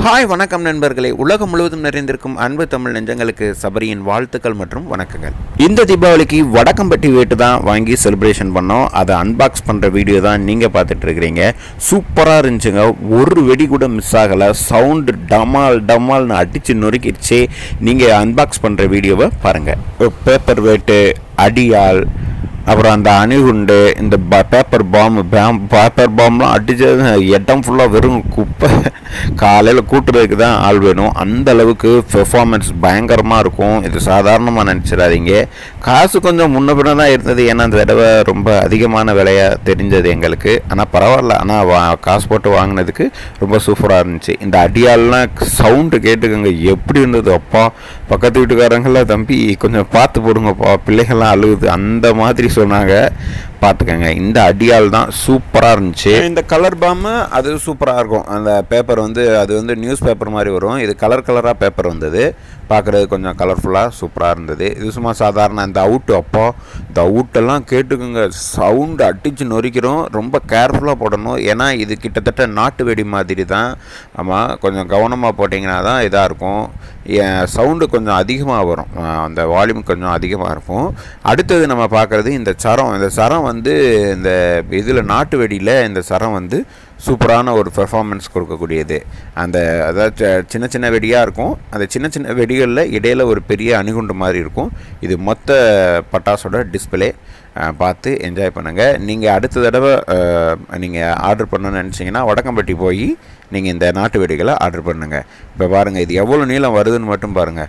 hi வணக்கம் நண்பர்களே உலகம் முழுவதும் நிறைந்திருக்கும் அன்பு தமிழ் நெஞ்சங்களுக்கு சபரியின் வாழ்த்துக்கள் மற்றும் வணக்கங்கள் இந்த தீபாவளிக்கு வடக்கம்பட்டி வேட்டு தான் வாங்கி செலிப்ரேஷன் பண்ணோம் அதை அன்பாக்ஸ் பண்ணுற வீடியோ தான் நீங்கள் பார்த்துட்டு இருக்கிறீங்க சூப்பராக இருந்துச்சுங்க ஒரு வெடி கூட மிஸ் ஆகலை சவுண்டு டமால் டமால்னு அடித்து நொறுக்கிடுச்சு நீங்கள் அன்பாக்ஸ் பண்ணுற வீடியோவை பாருங்கள் பேப்பர் வேட்டு அடியால் அப்புறம் அந்த அணிகுண்டு இந்த பேப்பர் பாம்பு பேம் பேப்பர் பாம்லாம் அடித்தது இடம் ஃபுல்லாக வெறும் குப்பை காலையில் கூட்டுறதுக்கு தான் ஆள் வேணும் அந்த அளவுக்கு பெர்ஃபார்மன்ஸ் பயங்கரமாக இருக்கும் இது சாதாரணமாக நினச்சிடாதீங்க காசு கொஞ்சம் முன்ன பின்ன தான் இருந்தது ஏன்னா அந்த தடவை ரொம்ப அதிகமான விலையாக தெரிஞ்சது எங்களுக்கு ஆனால் பரவாயில்ல ஆனால் வா காசு போட்டு வாங்கினதுக்கு ரொம்ப சூப்பராக இருந்துச்சு இந்த அடியாலெலாம் சவுண்டு கேட்டுக்கோங்க எப்படி இருந்தது அப்பா பக்கத்து வீட்டுக்காரங்கள தம்பி கொஞ்சம் பார்த்து போடுங்கப்பா பிள்ளைகள்லாம் அழுகுது அந்த மாதிரி சொன்னாங்க பார்த்துக்கங்க இந்த அடியால் தான் சூப்பராக இருந்துச்சு இந்த கலர் பாம்பு அது சூப்பராக இருக்கும் அந்த பேப்பர் வந்து அது வந்து நியூஸ் பேப்பர் மாதிரி வரும் இது கலர் கலராக பேப்பர் வந்தது பார்க்குறது கொஞ்சம் கலர்ஃபுல்லாக சூப்பராக இருந்தது இது சும்மா சாதாரண இந்த அவுட்டு அப்போ இந்த அவுட்டெல்லாம் கேட்டுக்குங்க சவுண்டு அடித்து நொறிக்கிறோம் ரொம்ப கேர்ஃபுல்லாக போடணும் ஏன்னா இது கிட்டத்தட்ட நாட்டு வெடி மாதிரி தான் ஆமாம் கொஞ்சம் கவனமாக போட்டிங்கன்னா தான் இதாக இருக்கும் சவுண்டு கொஞ்சம் அதிகமாக வரும் அந்த வால்யூம் கொஞ்சம் அதிகமாக இருக்கும் அடுத்தது நம்ம பார்க்குறது இந்த சரம் இந்த சரம் வந்து இந்த இதில் நாட்டு வெடியில் இந்த சரம் வந்து சூப்பரான ஒரு பெர்ஃபார்மன்ஸ் கொடுக்கக்கூடியது அந்த அதாவது சின்ன சின்ன வெடியாக இருக்கும் அந்த சின்ன சின்ன வெடிகளில் இடையில் ஒரு பெரிய அணுகுண்டு மாதிரி இருக்கும் இது மொத்த பட்டாசோட டிஸ்பிளே பார்த்து என்ஜாய் பண்ணுங்கள் நீங்கள் அடுத்த தடவை நீங்கள் ஆர்டர் பண்ணணும்னு நினச்சிங்கன்னா வடக்கம்பட்டி போய் நீங்கள் இந்த நாட்டு வெடிகளை ஆர்டர் பண்ணுங்கள் இப்போ பாருங்கள் இது எவ்வளோ நீளம் வருதுன்னு மட்டும் பாருங்கள்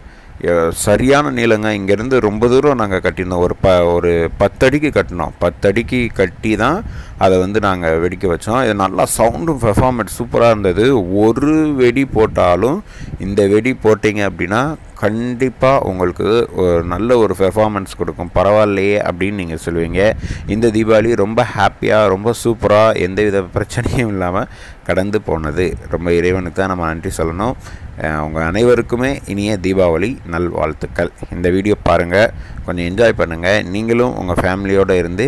சரியான நீளங்க இங்கேருந்து ரொம்ப தூரம் நாங்கள் கட்டினோம் ஒரு ப ஒரு பத்தடிக்கு கட்டினோம் பத்தடிக்கு கட்டி தான் அதை வந்து நாங்கள் வெடிக்க வச்சோம் இது நல்லா சவுண்டும் பெர்ஃபார்மன்ஸ் சூப்பராக இருந்தது ஒரு வெடி போட்டாலும் இந்த வெடி போட்டிங்க அப்படின்னா கண்டிப்பாக உங்களுக்கு ஒரு நல்ல ஒரு பெர்ஃபார்மன்ஸ் கொடுக்கும் பரவாயில்லையே அப்படின்னு நீங்கள் சொல்லுவீங்க இந்த தீபாவளி ரொம்ப ஹாப்பியாக ரொம்ப சூப்பராக எந்தவித பிரச்சனையும் இல்லாமல் கடந்து போனது ரொம்ப இறைவனுக்கு தான் நம்ம நன்றி சொல்லணும் உங்கள் அனைவருக்குமே இனிய தீபாவளி நல்வாழ்த்துக்கள் இந்த வீடியோ பாருங்கள் கொஞ்சம் என்ஜாய் பண்ணுங்கள் நீங்களும் உங்கள் ஃபேமிலியோடு இருந்து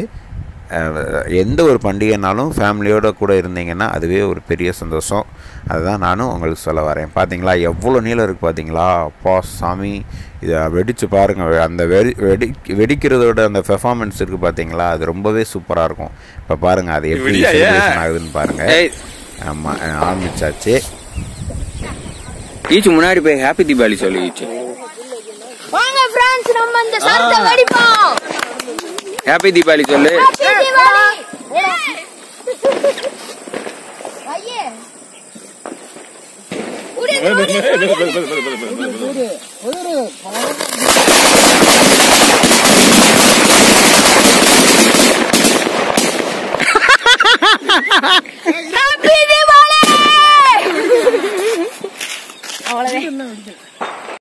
எந்த ஒரு பண்டிகைனாலும் ஃபேமிலியோடு கூட இருந்தீங்கன்னா அதுவே ஒரு பெரிய சந்தோஷம் அதுதான் நானும் உங்களுக்கு சொல்ல வரேன் பார்த்தீங்களா எவ்வளோ நீளம் இருக்குது பார்த்தீங்களா அப்பா சாமி இதை வெடித்து பாருங்கள் அந்த வெடி வெடி வெடிக்கிறதோட அந்த பெர்ஃபார்மன்ஸ் இருக்குது பார்த்தீங்களா அது ரொம்பவே சூப்பராக இருக்கும் இப்போ பாருங்கள் அது எப்படி செலிப்ரேஷன் ஆகுதுன்னு பாருங்கள் ஆமாம் ஆரம்பிச்சாச்சு ஈச்சு முன்னாடி போய் ஹாப்பி தீபாவளி சொல்லு ஈச்சு வாங்க ஃப்ரெண்ட்ஸ் நம்ம இந்த சரத்தை வெடிப்போம் ஹாப்பி தீபாவளி சொல்லு ஹாப்பி தீபாவளி ஐயே உடி உடி ஹாப்பி